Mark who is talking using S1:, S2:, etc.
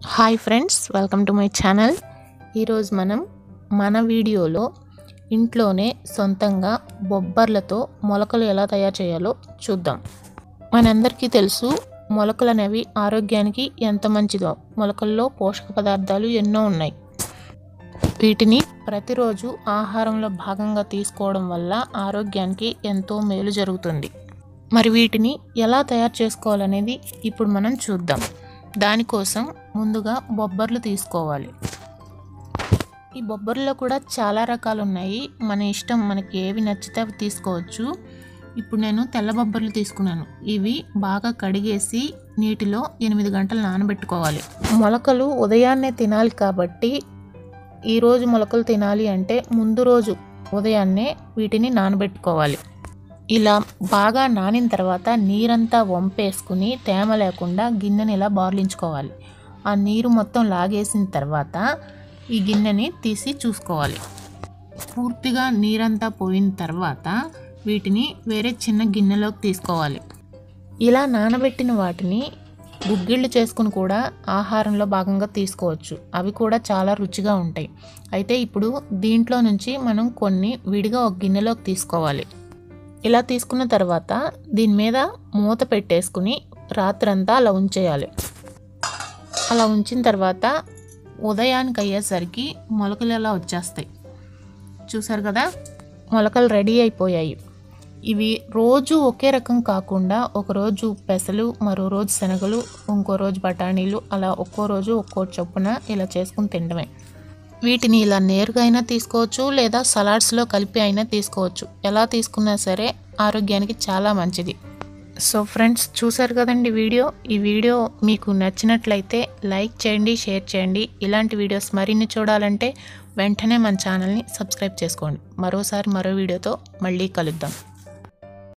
S1: hi friends welcome to my channel ఈరోజు మనం మన వీడియోలో ఇంట్లోనే సొంతంగా బొబ్బర్లతో మొలకలు ఎలా తయారు చేయాలో చూద్దాం మనందరికీ తెలుసు మొలకలు అనేవి ఆరోగ్యానికి ఎంత మంచిదో మొలకల్లో పోషక పదార్థాలు ఎన్నో ఉన్నాయి వీటిని ప్రతిరోజు ఆహారంలో భాగంగా తీసుకోవడం వల్ల ఆరోగ్యానికి ఎంతో మేలు జరుగుతుంది మరి వీటిని ఎలా తయారు చేసుకోవాలనేది ఇప్పుడు మనం చూద్దాం దానికోసం ముందుగా బొబ్బర్లు తీసుకోవాలి ఈ బొబ్బర్లో కూడా చాలా రకాలు ఉన్నాయి మన ఇష్టం మనకి ఏవి నచ్చితే అవి తీసుకోవచ్చు ఇప్పుడు నేను తెల్ల బొబ్బర్లు తీసుకున్నాను ఇవి బాగా కడిగేసి నీటిలో ఎనిమిది గంటలు నానబెట్టుకోవాలి మొలకలు ఉదయాన్నే తినాలి కాబట్టి ఈరోజు మొలకలు తినాలి అంటే ముందు రోజు ఉదయాన్నే వీటిని నానబెట్టుకోవాలి ఇలా బాగా నానిన తర్వాత నీరంతా వంపేసుకుని తేమ లేకుండా గిన్నెని ఇలా బార్లించుకోవాలి ఆ నీరు మొత్తం లాగేసిన తర్వాత ఈ గిన్నెని తీసి చూసుకోవాలి పూర్తిగా నీరంతా పోయిన తర్వాత వీటిని వేరే చిన్న గిన్నెలోకి తీసుకోవాలి ఇలా నానబెట్టిన వాటిని గుగ్గిళ్ళు చేసుకుని కూడా ఆహారంలో భాగంగా తీసుకోవచ్చు అవి కూడా చాలా రుచిగా ఉంటాయి అయితే ఇప్పుడు దీంట్లో నుంచి మనం కొన్ని విడిగా ఒక గిన్నెలోకి తీసుకోవాలి ఇలా తీసుకున్న తర్వాత దీని మీద మూత పెట్టేసుకుని రాత్రంతా అలా ఉంచేయాలి అలా ఉంచిన తర్వాత ఉదయానికి అయ్యేసరికి మొలకలు ఎలా వచ్చేస్తాయి చూసారు కదా మొలకలు రెడీ అయిపోయాయి ఇవి రోజు ఒకే రకం కాకుండా ఒక రోజు పెసలు మరో రోజు శనగలు ఇంకో రోజు బఠానీలు అలా ఒక్కో రోజు ఒక్కో చొప్పున ఇలా చేసుకుని తినడమే వీటిని ఇలా నేరుగా అయినా తీసుకోవచ్చు లేదా సలాడ్స్లో కలిపి అయినా తీసుకోవచ్చు ఎలా తీసుకున్నా సరే ఆరోగ్యానికి చాలా మంచిది సో ఫ్రెండ్స్ చూసారు కదండి వీడియో ఈ వీడియో మీకు నచ్చినట్లయితే లైక్ చేయండి షేర్ చేయండి ఇలాంటి వీడియోస్ మరిన్ని చూడాలంటే వెంటనే మన ఛానల్ని సబ్స్క్రైబ్ చేసుకోండి మరోసారి మరో వీడియోతో మళ్ళీ కలుద్దాం